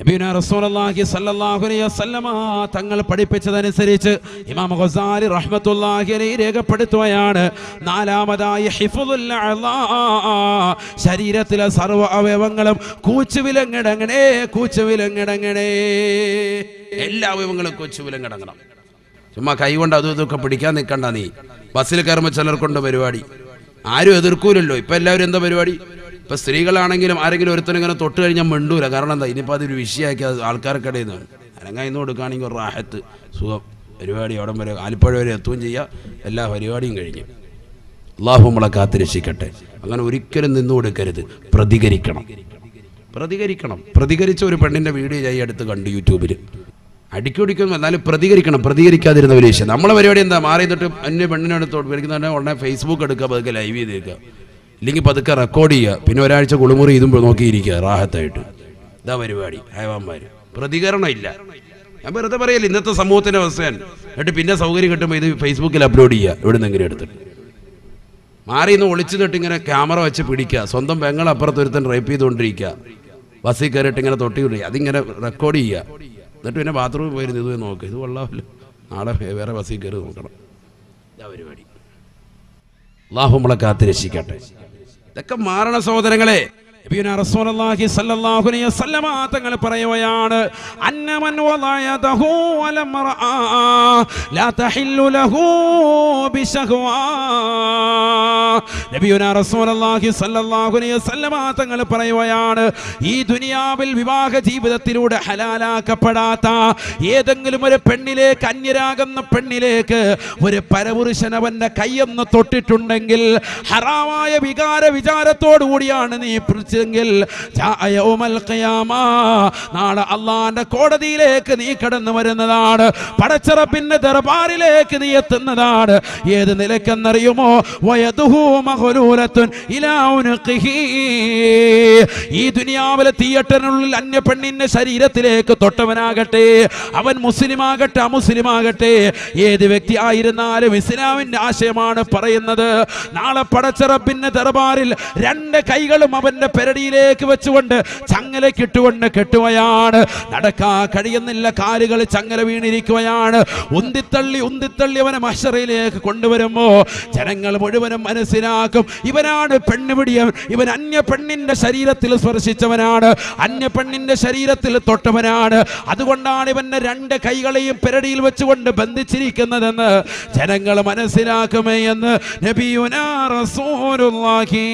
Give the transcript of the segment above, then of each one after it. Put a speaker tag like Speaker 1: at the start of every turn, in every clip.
Speaker 1: നബിയുനാ റസൂലുള്ളാഹി സ്വല്ലല്ലാഹു അലൈഹി വസല്ലമ തങ്ങൾ പഠിപ്പിച്ചതനുസരിച്ച് ഇമാം ഗസാലി റഹ്മത്തുള്ളാഹി അലൈഹി രേഖപ്പെടുത്തുകയാണ് നാലാമതായി ഹിഫുൽ അഅ്ളാ ശരീരത്തിലെ സർവ്വ അവയവങ്ങളും കൂച്ചുവിലങ്ങിടങ്ങണേ കൂച്ചുവിലങ്ങിടങ്ങണേ എല്ലാ അവയവങ്ങളും കൂച്ചുവിലങ്ങിടങ്ങണം ചുമ്മാ കൈ കൊണ്ട് അതും ഇതൊക്കെ പിടിക്കാൻ നിൽക്കണ്ട നീ ബസ്സിൽ കയറുമ്പോൾ ചിലർക്കുണ്ട് പരിപാടി ആരും എതിർക്കൂലല്ലോ ഇപ്പം എല്ലാവരും എന്താ പരിപാടി ഇപ്പം സ്ത്രീകളാണെങ്കിലും ആരെങ്കിലും ഒരുത്തനും ഇങ്ങനെ തൊട്ട് കഴിഞ്ഞാൽ മിണ്ടൂല കാരണം എന്താ ഇനിയിപ്പോൾ അതൊരു വിഷയമാക്കി അത് ആൾക്കാർക്കിടയിൽ നിന്ന് അനങ്ങായിന്ന് കൊടുക്കുകയാണെങ്കിൽ ഒരു റാഹത്ത് സുഖം പരിപാടി അവിടം വരെ ആലിപ്പുഴ വരെ എത്തുകയും ചെയ്യുക എല്ലാ പരിപാടിയും കഴിഞ്ഞ് അള്ളാഹു നമ്മളെ കാത്ത് രക്ഷിക്കട്ടെ അങ്ങനെ ഒരിക്കലും നിന്നു കൊടുക്കരുത് പ്രതികരിക്കണം പ്രതികരിക്കണം പ്രതികരിച്ച ഒരു പെണ്ണിൻ്റെ വീഡിയോ ഞാൻ ഈ അടുത്ത് കണ്ടു യൂട്യൂബിൽ അടിക്കൊടിക്കും എന്നാലും പ്രതികരിക്കണം പ്രതികരിക്കാതിരുന്ന ഒരു വിഷയം നമ്മളെ പരിപാടി എന്താ മാറി നിന്നിട്ട് അന്യ പെണ്ണിനോട് തോൽപ്പിക്കുന്ന ഉടനെ ഫേസ്ബുക്ക് എടുക്കുക പതുക്കെ ലൈവ് ചെയ്തേക്കുക ഇല്ലെങ്കിൽ പതുക്കെ റെക്കോർഡ് ചെയ്യുക പിന്നെ ഒരാഴ്ച കുളിമുറി ഇതും നോക്കിയിരിക്കുക റാഹത്തായിട്ട് ഇതാ പരിപാടി ഹൈവാന്മാർ പ്രതികരണം ഇല്ല ഞാൻ വെറുതെ പറയല്ല ഇന്നത്തെ സമൂഹത്തിൻ്റെ അവസ്ഥയാണ് എന്നിട്ട് പിന്നെ സൗകര്യം കിട്ടുമ്പോൾ ഇത് ഫേസ്ബുക്കിൽ അപ്ലോഡ് ചെയ്യുക ഇവിടെ നിന്ന് എങ്ങനെ എടുത്തിട്ട് മാറി നിന്ന് ഒളിച്ചു തൊട്ട് ഇങ്ങനെ ക്യാമറ വെച്ച് പിടിക്കുക സ്വന്തം പെങ്ങൾ അപ്പുറത്ത് ഒരുത്തൻ റേപ്പ് ചെയ്തുകൊണ്ടിരിക്കുക ബസ്സിൽ കയറിയിട്ട് ഇങ്ങനെ തൊട്ടി വിടുക അതിങ്ങനെ റെക്കോർഡ് ചെയ്യുക എന്നിട്ട് പിന്നെ ബാത്റൂമിൽ പോയിരുന്ന് ഇത് പോയി നോക്കുക ഇത് കൊള്ളാമല്ലോ നാളെ വേ- വേറെ ബസ്സിൽ കയറി നോക്കണം ഇതാ പരിപാടി അള്ളാഹു നമ്മളെ കാത്ത് രക്ഷിക്കട്ടെ ഇതൊക്കെ മാറണ സഹോദരങ്ങളെ നബിയുനാ റസൂലുള്ളാഹി സ്വല്ലല്ലാഹു അലൈഹി വസല്ലമ തങ്ങൾ പറയുകയാണ് അന്നമൻ വളയദഹു വലമറആ ലാ തഹില്ലു ലഹു ബിശഹ്വാ നബിയുനാ റസൂലുള്ളാഹി സ്വല്ലല്ലാഹു അലൈഹി വസല്ലമ തങ്ങൾ പറയുകയാണ് ഈ ദുനിയാവിൽ വിവാഹ ജീവിതത്തിലൂടെ ഹലാലാക്കപ്പെടാത്ത ഏതെങ്കിലും ഒരു പെണ്ണിലേക്ക് അന്യരാകുന്ന പെണ്ണിലേക്ക് ഒരു പരപുരുഷൻ അവന്റെ കൈയൊന്ന് തൊട്ടിട്ടുണ്ടെങ്കിൽ ഹറാമായ വികാര വിചാരത്തോടു കൂടിയാണ് നീ പിടിച്ചെങ്കിൽ ജാഅ യൗമൽ ഖിയാമ. നാളെ അള്ളാന്റെ കോടതിയിലേക്ക് നീ കടന്നു വരുന്നതാണ് പടച്ചറപ്പിന്റെ ദർബാറിലേക്ക് നീ എത്തുന്നതാണ് ഏത് നിലക്കെന്നറിയുമോ വയതുഹു മഹലൂലത്തുൻ ഇലാ ഉനുഖിഹി. ഈ ദുനിയാവിലെ തീയട്ടനുള്ളിൽ അന്യ പെണ്ണിന്റെ ശരീരത്തിലേക്ക് തൊട്ടവനാകട്ടെ അവൻ മുസ്ലിം ആകട്ടെ അമുസ്ലിം ആകട്ടെ ഏത് വ്യക്തി ആയിരുന്നാലും ഇസ്ലാമിന്റെ ആശയമാണ് പറയുന്നത് നാളെ പടച്ചറപ്പിന്റെ ദർബാറിൽ രണ്ട് കൈകളും അവന്റെ പെരടിയിലേക്ക് വെച്ചുകൊണ്ട് ചങ്ങലക്കിട്ടുകൊണ്ട് കെട്ടുകയാണ് നടക്കാൻ കഴിയുന്നില്ല കാലുകൾ ചങ്ങല വീണിരിക്കുകയാണ് ഉന്തിത്തള്ളി ഉന്തിത്തള്ളി അവനെ മഷറയിലേക്ക് കൊണ്ടുവരുമ്പോ ജനങ്ങൾ മുഴുവനും മനസ്സിലാക്കും ഇവനാണ് പെണ്ണുപിടിയൻ ഇവൻ അന്യ പെണ്ണിന്റെ ശരീരത്തിൽ സ്പർശിച്ചവനാണ് അന്യ പെണ്ണിന്റെ ശരീരത്തിൽ തൊട്ടവനാണ് അതുകൊണ്ടാണ് ഇവന്റെ രണ്ട് കൈകളെയും പെരടിയിൽ വെച്ചുകൊണ്ട് ബന്ധിച്ചിരിക്കുന്നതെന്ന് ജനങ്ങൾ മനസ്സിലാക്കുമേ എന്ന് നബിയുനാ റസൂലുള്ളാഹി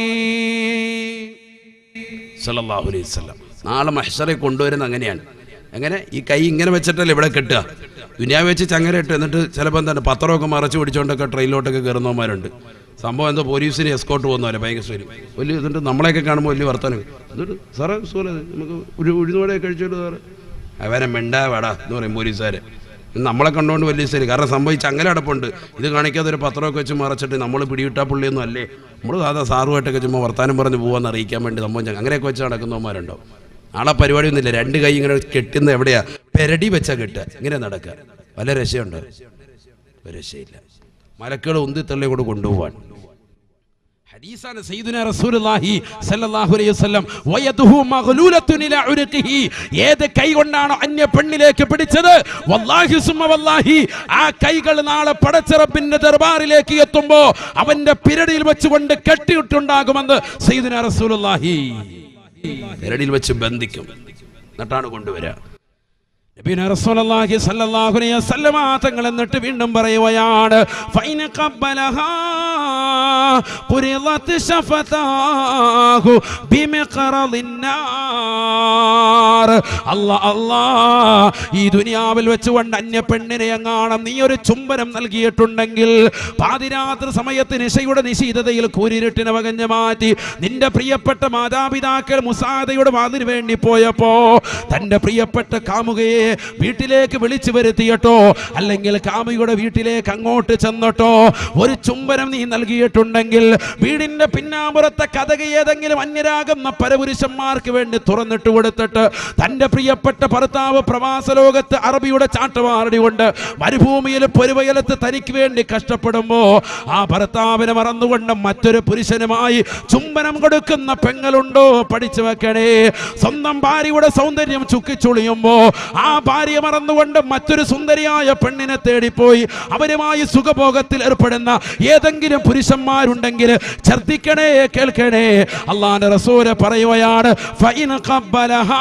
Speaker 1: സല്ലല്ലാഹു അലൈഹി വസല്ലം നാളെ മഹ്ഷറെ കൊണ്ടുവരുന്ന അങ്ങനെയാണ് എങ്ങനെ ഈ കൈ ഇങ്ങനെ വെച്ചിട്ടല്ലേ ഇവിടെ കെട്ടുക ദുനിയാവ് വെച്ച് ചങ്ങല ഇട്ട് എന്നിട്ട് ചിലപ്പോൾ എന്താണ് പത്രമൊക്കെ മറച്ച് പിടിച്ചുകൊണ്ടൊക്കെ ട്രെയിനിലോട്ടൊക്കെ കയറുന്നവന്മാരുണ്ട് സംഭവം എന്തോ പോലീസിന് എസ്കോട്ട് പോകുന്നവരെ ഭയങ്കര ശരി വലിയ എന്നിട്ട് നമ്മളെയൊക്കെ കാണുമ്പോൾ വലിയ വർത്തമാനം എന്നിട്ട് സാറേ സുഖം നമുക്ക് ഒരു ഉഴുന്നുവടയൊക്കെ കഴിച്ചോളൂ സാറേ അവനെ മിണ്ടാ വേടാ എന്ന് പറയും പോലീസുകാരെ നമ്മളെ കണ്ടുകൊണ്ട് വലിയ ശരി കാരണം സംഭവിച്ച അങ്ങനെ അടപ്പുണ്ട് ഇത് കാണിക്കാതെ ഒരു പത്രമൊക്കെ വെച്ച് മറച്ചിട്ട് നമ്മൾ പിടിവിട്ടാ പുള്ളിയൊന്നും അല്ലേ നമ്മൾ സാധാ സാറുമായിട്ടൊക്കെ ചുമ്മാ വർത്താനം പറഞ്ഞ് പോകാമെന്ന് അറിയിക്കാൻ വേണ്ടി സംഭവം അങ്ങനെയൊക്കെ വെച്ച് നടക്കുന്നവന്മാരുണ്ടോ നാളെ പരിപാടിയൊന്നുമില്ല രണ്ട് കൈ ഇങ്ങനെ കെട്ടുന്ന എവിടെയാ പെരടി വെച്ചാ കെട്ടുക ഇങ്ങനെ നടക്കുക വല്ല രക്ഷയുണ്ടോ ഒരു രക്ഷയില്ല മലക്കുകൾ ഉന്തിത്തള്ളി കൊണ്ട് കൊണ്ടുപോവാൻ ഹദീസാണ് സയ്യിദുനാ റസൂലുള്ളാഹി സ്വല്ലല്ലാഹു അലൈഹി വസല്ലം വയദുഹു മഗ്ലൂലത്തുൻ ഇലാ ഉരുഖിഹി ഏത് കൈ കൊണ്ടാണ് അന്യ പെണ്ണിലേക്ക് പിടിച്ചത് വല്ലാഹി സുമ്മ വല്ലാഹി ആ കൈകൾ നാളെ പടച്ചിറപ്പിന്റെ ദർബാറിലേക്ക് എത്തുമ്പോ അവന്റെ പിരടിയിൽ വെച്ചുകൊണ്ട് കെട്ടിയിട്ടുണ്ടാകുമെന്ന് സയ്യിദുനാ റസൂലുള്ളാഹി പിരടിയിൽ വെച്ച് ബന്ധിക്കും എന്നിട്ടാണ് കൊണ്ടുവരിക നബിന റസൂലുള്ളാഹി സ്വല്ലല്ലാഹു അലൈഹി വസല്ലമ തങ്ങൾ എന്നിട്ട് വീണ്ടും പറയുകയാണ് ഫൈന ഖബ്ബലഹാ ഖുരിളത് ശഫതാഹു ബിമിഖറദിൻ നാർ അല്ലാ അല്ലാ ഈ ദുനിയാവിൽ വെച്ചുകൊണ്ട് അന്യ പെണ്ണിനെ എങ്ങാണം നീ ഒരു ചുംബനം നൽകിയിട്ടുണ്ടെങ്കിൽ പാതിരാത്രി സമയത്ത് നിശയുടെ നിശീതതയിൽ കൂരിരുട്ടിനെ വകഞ്ഞു മാറ്റി നിന്റെ പ്രിയപ്പെട്ട മാതാപിതാക്കൾ മുസാദയുടെ വാതിന് വേണ്ടി പോയപ്പോ തന്റെ പ്രിയപ്പെട്ട കാമുകയെ വീട്ടിലേക്ക് വിളിച്ചു വരുത്തിയിട്ടോ അല്ലെങ്കിൽ കാമുകയുടെ വീട്ടിലേക്ക് അങ്ങോട്ട് ചെന്നിട്ടോ ഒരു ചുംബനം നീ നൽകിയിട്ടുണ്ടെങ്കിൽ വീടിന്റെ പിന്നാമ്പുറത്തെ കഥക ഏതെങ്കിലും അന്യരാകുന്ന പരപുരുഷന്മാർക്ക് വേണ്ടി തുറന്നിട്ട് കൊടുത്തിട്ട് തന്റെ തന്റെ പ്രിയപ്പെട്ട ഭർത്താവ് പ്രവാസ ലോകത്ത് അറബിയുടെ ചാട്ടുമാറടി കൊണ്ട് മരുഭൂമിയിൽ പൊരുവയലത്ത് തനിക്ക് വേണ്ടി കഷ്ടപ്പെടുമ്പോ ആ ഭർത്താവിനെ മറന്നുകൊണ്ട് മറ്റൊരു പുരുഷനുമായി ചുംബനം കൊടുക്കുന്ന പെങ്ങളുണ്ടോ പഠിച്ചു വെക്കണേ സ്വന്തം ഭാര്യയുടെ സൗന്ദര്യം ചുക്കിച്ചുളിയുമ്പോ ആ ഭാര്യ മറന്നുകൊണ്ട് മറ്റൊരു സുന്ദരിയായ പെണ്ണിനെ തേടിപ്പോയി അവരുമായി സുഖഭോഗത്തിൽ ഏർപ്പെടുന്ന ഏതെങ്കിലും പുരുഷന്മാരുണ്ടെങ്കിൽ ഛർദിക്കണേ കേൾക്കണേ അള്ളാന്റെ റസൂല് പറയുകയാണ് ഫൈൻ ഖബ്ബലഹാ.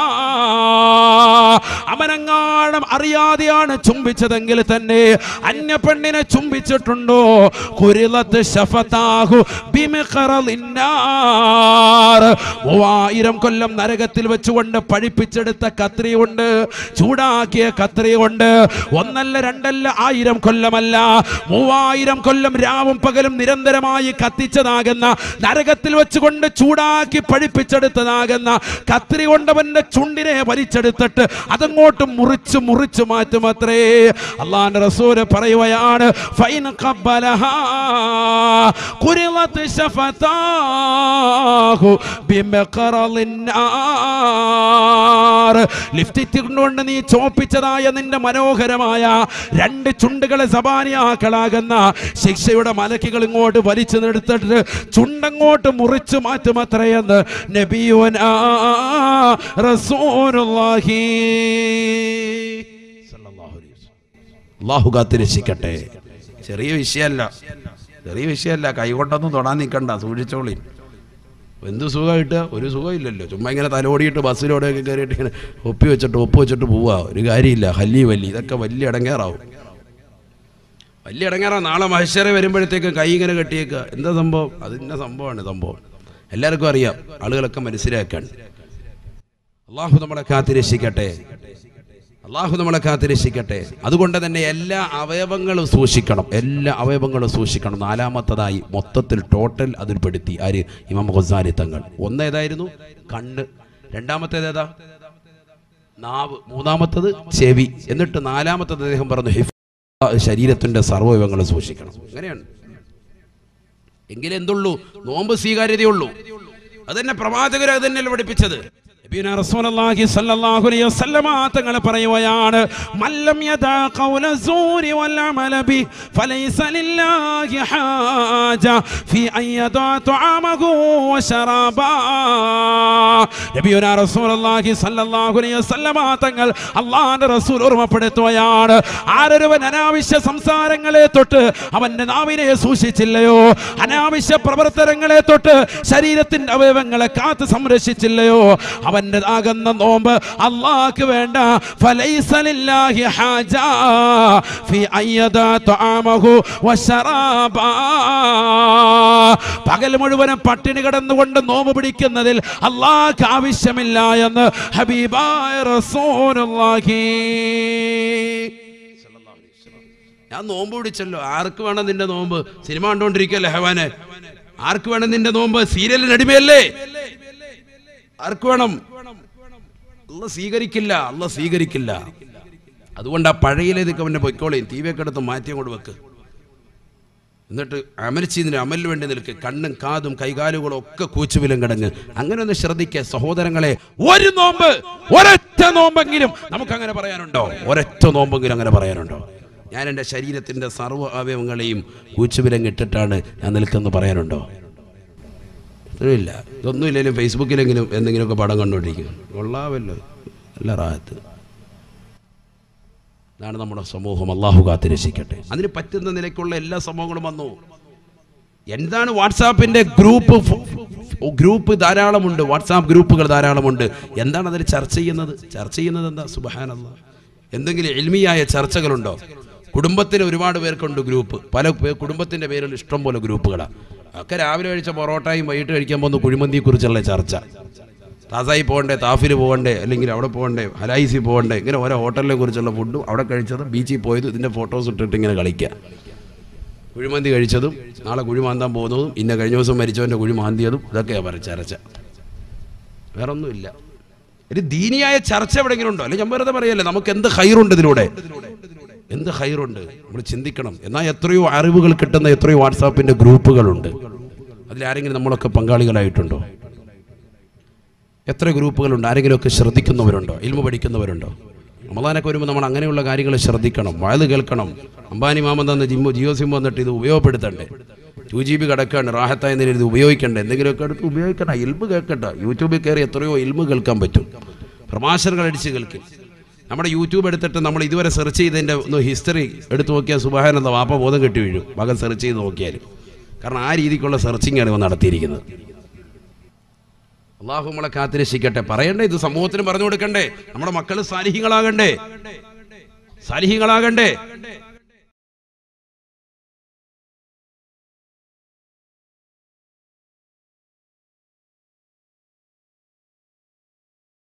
Speaker 1: അവനെങ്ങാനും അറിയാതെയാണ് ചുംബിച്ചതെങ്കിൽ തന്നെ അന്യ പെണ്ണിനെ ചുംബിച്ചിട്ടുണ്ടോ കുരിലത്ത് ശഫതാഹു ബിമിഖറലിന്നാർ. മൂവായിരം കൊല്ലം നരകത്തിൽ വെച്ചുകൊണ്ട് പഴിപ്പിച്ചെടുത്ത കത്രിയുണ്ട് ചൂടാക്കിയ കത്രിയുണ്ട് ഒന്നല്ല രണ്ടല്ല ആയിരം കൊല്ലമല്ല മൂവായിരം കൊല്ലം രാവും പകലും നിരന്തരമായി കത്തിച്ചതാകുന്ന നരകത്തിൽ വെച്ചുകൊണ്ട് ചൂടാക്കി പഴിപ്പിച്ചെടുത്തതാകുന്ന കത്രി കൊണ്ടവന്റെ ചുണ്ടിനെ വലിച്ചെടുത്തിട്ട് അതങ്ങോട്ട് മുറിച്ച് മുറിച്ച് മാറ്റും അത്രേ അള്ളാന്റെ റസൂല് പറയുകയാണ് ഫൈൻ ഖബ്ബലഹാ കുരിളത്ത് ശഫതാഹു ബിമഖറലിന്നാർ ലിഫ്റ്റ് കൊണ്ട് നീ ചോപ്പിച്ചതായ നിന്റെ മനോഹരമായ രണ്ട് ചുണ്ടുകളെ സബാനിയാക്കളാകുന്ന ശിക്ഷയുടെ മലക്കുകൾ ഇങ്ങോട്ട് വലിച്ചു നിർത്തിട്ട് ചുണ്ടങ്ങോട്ട് മുറിച്ചു മാറ്റും അത്രയെന്ന് നബിയുനാ റസൂലുള്ളാഹി സല്ലല്ലാഹു അലൈഹി വസല്ലം. അള്ളാഹു കാത്തിരക്ഷിക്കട്ടെ ചെറിയ വിഷയമല്ല ചെറിയ വിഷയമല്ല കൈകൊണ്ടൊന്നും തൊടാൻ നിൽക്കണ്ട സൂക്ഷിച്ചോളി എന്ത് സുഖം കിട്ടുക ഒരു സുഖമില്ലല്ലോ ചുമ്മാ ഇങ്ങനെ തലോടിയിട്ട് ബസ്സിലൂടെയൊക്കെ കയറിയിട്ട് ഇങ്ങനെ ഒപ്പി വെച്ചിട്ട് ഒപ്പ് വെച്ചിട്ട് പോവുക ഒരു കാര്യമില്ല ഹല്ലി വല്ലി ഇതൊക്കെ വലിയ ഇടങ്ങേറാവും വലിയ ഇടങ്ങേറാവും നാളെ മഹേശ്വര വരുമ്പോഴത്തേക്ക് കൈ ഇങ്ങനെ കെട്ടിയേക്കുക എന്താ സംഭവം അതിൻ്റെ സംഭവമാണ് സംഭവം എല്ലാവർക്കും അറിയാം ആളുകളൊക്കെ മനസ്സിലാക്കാൻ അള്ളാഹു നമ്മളെ കാത്തിരക്ഷിക്കട്ടെ അള്ളാഹു നമ്മളെ കാത്തിരക്ഷിക്കട്ടെ അതുകൊണ്ട് തന്നെ എല്ലാ അവയവങ്ങളും സൂക്ഷിക്കണം എല്ലാ അവയവങ്ങളും സൂക്ഷിക്കണം നാലാമത്തതായി മൊത്തത്തിൽ ടോട്ടൽ അതിൽ പെടുത്തി ആര് ഇമാം ഖസാലി തങ്ങൾ ഒന്ന് ഏതായിരുന്നു കണ്ണ് രണ്ടാമത്തേത് ഏതാ നാവ് മൂന്നാമത്തത് ചെവി എന്നിട്ട് നാലാമത്തത് അദ്ദേഹം പറഞ്ഞു ഹിഫ് ശരീരത്തിന്റെ സർവ്വയവങ്ങളും സൂക്ഷിക്കണം അങ്ങനെയാണ് എങ്കിലേ എന്തുള്ളൂ നോമ്പ് സ്വീകാര്യതയുള്ളൂ അതന്നെ പ്രവാചകർ അത് തന്നെയല്ലേ പഠിപ്പിച്ചത് നബിയുനാ റസൂലുള്ളാഹി സ്വല്ലല്ലാഹു അലൈഹി വസല്ലമ തങ്ങൾ പറയുകയാണ് മല്ലം യദാ ഖൗല സൂരി വൽ അമല ബി ഫലൈസ ലില്ലാഹി ഹാജ ഫി അൻ യദാ തുആമഹു വശറാബാ നബിയുനാ റസൂലുള്ളാഹി സ്വല്ലല്ലാഹു അലൈഹി വസല്ലമ തങ്ങൾ അള്ളാഹുവിന്റെ റസൂൽ ഓർമ്മപ്പെടുത്തുകയാണ് ആരൊരുവൻ അനാവശ്യ സംസാരങ്ങളെ തൊട്ട് അവന്റെ നാവിനെ സൂക്ഷിച്ചില്ലയോ അനാവശ്യ പ്രവർത്തനങ്ങളെ തൊട്ട് ശരീരത്തിന്റെ അവയവങ്ങളെ കാത്ത് സംരക്ഷിച്ചില്ലയോ അവന്റെ ആകുന്ന നോമ്പ് അള്ളാഹ്ക്ക് വേണ്ട ഫലൈസ ലില്ലാഹി ഹാജ ഫി അയ്യദ തുആമഹു വശറാബാ പകൽ മുഴുവനും പട്ടിണി കിടന്നുകൊണ്ട് നോമ്പ് പിടിക്കുന്നതിൽ അള്ളാഹ്ക്ക് ആവശ്യമില്ല എന്ന് ഹബീബായ റസൂലുള്ളാഹി ഞാൻ നോമ്പ് പിടിച്ചല്ലോ ആർക്ക് വേണം നിന്റെ നോമ്പ് സിനിമ കണ്ടോണ്ടിരിക്കല്ലേ ഹവാനെ ആർക്ക് വേണം നിന്റെ നോമ്പ് സീരിയലിന് അടിമയല്ലേ ആർക്ക് വേണം അല്ല സ്വീകരിക്കില്ല അല്ല സ്വീകരിക്കില്ല അതുകൊണ്ട് ആ പഴയയിലേക്ക് അവനെ പൊയ്ക്കോളയും ടി വി ഒക്കെ എടുത്ത് മാറ്റി അങ്ങോട്ട് വെക്ക് എന്നിട്ട് അമരിച്ചതിന് അമലിന് വേണ്ടി നിൽക്ക് കണ്ണും കാതും കൈകാലുകളും ഒക്കെ കൂച്ചുവിലും കിടങ്ങ് അങ്ങനെ ഒന്ന് ശ്രദ്ധിക്കുക സഹോദരങ്ങളെ ഒരു നോമ്പ് ഒരൊറ്റ നോമ്പെങ്കിലും നമുക്ക് അങ്ങനെ പറയാനുണ്ടോ ഒരൊറ്റ നോമ്പെങ്കിലും അങ്ങനെ പറയാനുണ്ടോ ഞാൻ എൻ്റെ ശരീരത്തിൻ്റെ സർവ്വ അവയവങ്ങളെയും കൂച്ചുവിലം ഇട്ടിട്ടാണ് ഞാൻ നിൽക്കുന്നത് പറയാനുണ്ടോ ഇല്ല ഇതൊന്നും ഇല്ലെങ്കിലും ഫേസ്ബുക്കിലെങ്കിലും എന്തെങ്കിലുമൊക്കെ പടം കണ്ടുകൊണ്ടിരിക്കും കൊള്ളാമല്ലോ നല്ല റാഹത്ത് ഇതാണ് നമ്മുടെ സമൂഹം അള്ളാഹു കാത്തിരക്ഷിക്കട്ടെ അതിന് പറ്റുന്ന നിലയ്ക്കുള്ള എല്ലാ സംഭവങ്ങളും വന്നു എന്താണ് വാട്സാപ്പിന്റെ ഗ്രൂപ്പ് ഫ- ഗ്രൂപ്പ് ധാരാളമുണ്ട് വാട്സാപ്പ് ഗ്രൂപ്പുകൾ ധാരാളമുണ്ട് എന്താണ് അതിൽ ചർച്ച ചെയ്യുന്നത് ചർച്ച ചെയ്യുന്നത് എന്താ സുബഹാനല്ല എന്തെങ്കിലും എൽമിയായ ചർച്ചകളുണ്ടോ കുടുംബത്തിന് ഒരുപാട് പേർക്കുണ്ട് ഗ്രൂപ്പ് പല പേ- കുടുംബത്തിന്റെ പേരിൽ ഇഷ്ടം പോലെ ഗ്രൂപ്പുകളാണ് ഒക്കെ രാവിലെ കഴിച്ച പൊറോട്ടയും വൈകിട്ട് കഴിക്കാൻ പോകുന്ന കുഴിമന്തിയെ കുറിച്ചുള്ള ചർച്ച താസായി പോകണ്ടേ താഫിൽ പോകണ്ടേ അല്ലെങ്കിൽ അവിടെ പോകണ്ടേ ഹലായിസി പോകണ്ടേ ഇങ്ങനെ ഓരോ ഹോട്ടലിനെ കുറിച്ചുള്ള ഫുഡും അവിടെ കഴിച്ചതും ബീച്ചിൽ പോയതും ഇതിൻ്റെ ഫോട്ടോസ് ഇട്ടിട്ട് ഇങ്ങനെ കളിക്കുക കുഴിമന്തി കഴിച്ചതും നാളെ കുഴി മാന്താൻ പോകുന്നതും ഇന്ന കഴിഞ്ഞ ദിവസം മരിച്ചവൻ്റെ കുഴി മാന്തിയതും ഇതൊക്കെയാണ് പറ ചർച്ച വേറെ ഒന്നുമില്ല ഒരു ദീനിയായ ചർച്ച എവിടെയെങ്കിലും ഉണ്ടോ അല്ലെങ്കിൽ ഞാൻ വെറുതെ പറയല്ലേ നമുക്ക് എന്ത് ഹൈറുണ്ട് ഇതിലൂടെ എന്ത് ഹൈറുണ്ട് നമ്മൾ ചിന്തിക്കണം എന്നാൽ എത്രയോ അറിവുകൾ കിട്ടുന്ന എത്രയോ വാട്സാപ്പിൻ്റെ ഗ്രൂപ്പുകളുണ്ട് അതിലാരെങ്കിലും നമ്മളൊക്കെ പങ്കാളികളായിട്ടുണ്ടോ എത്ര ഗ്രൂപ്പുകളുണ്ട് ആരെങ്കിലുമൊക്കെ ശ്രദ്ധിക്കുന്നവരുണ്ടോ ഇൽമ പഠിക്കുന്നവരുണ്ടോ റമദാനൊക്കെ വരുമ്പോൾ നമ്മൾ അങ്ങനെയുള്ള കാര്യങ്ങൾ ശ്രദ്ധിക്കണം വയത് കേൾക്കണം അംബാനി മാമൻ തന്ന ജിമ്മോ ജിയോ സിം വന്നിട്ട് ഇത് ഉപയോഗപ്പെടുത്തണ്ടേ ടു ജി ബി കിടക്കാണ് റാഹത്തായ നിലയിൽ ഇത് ഉപയോഗിക്കണ്ടേ എന്തെങ്കിലുമൊക്കെ എടുത്ത് ഉപയോഗിക്കണം ഇൽമ കേൾക്കട്ടെ യൂട്യൂബിൽ കയറി എത്രയോ ഇൽമ കേൾക്കാൻ പറ്റും പ്രഭാഷണങ്ങൾ അടിച്ച് കേൾക്കും നമ്മുടെ യൂട്യൂബ് എടുത്തിട്ട് നമ്മൾ ഇതുവരെ സെർച്ച് ചെയ്തതിൻ്റെ ഒന്ന് ഹിസ്റ്ററി എടുത്ത് നോക്കിയാൽ സുബാനന്ദ വാപ്പ ബോധം കെട്ടി വീഴും മകൻ സെർച്ച് ചെയ്ത് നോക്കിയാൽ കാരണം ആ രീതിക്കുള്ള സെർച്ചിങ്ങാണ് ഇവ നടത്തിയിരിക്കുന്നത് അള്ളാഹു നമ്മളെ കാത്തിരക്ഷിക്കട്ടെ പറയണ്ടേ ഇത് സമൂഹത്തിന് പറഞ്ഞു കൊടുക്കണ്ടേ നമ്മുടെ മക്കൾ സാലിഹികളാകണ്ടേ സാലിഹികളാകണ്ടേ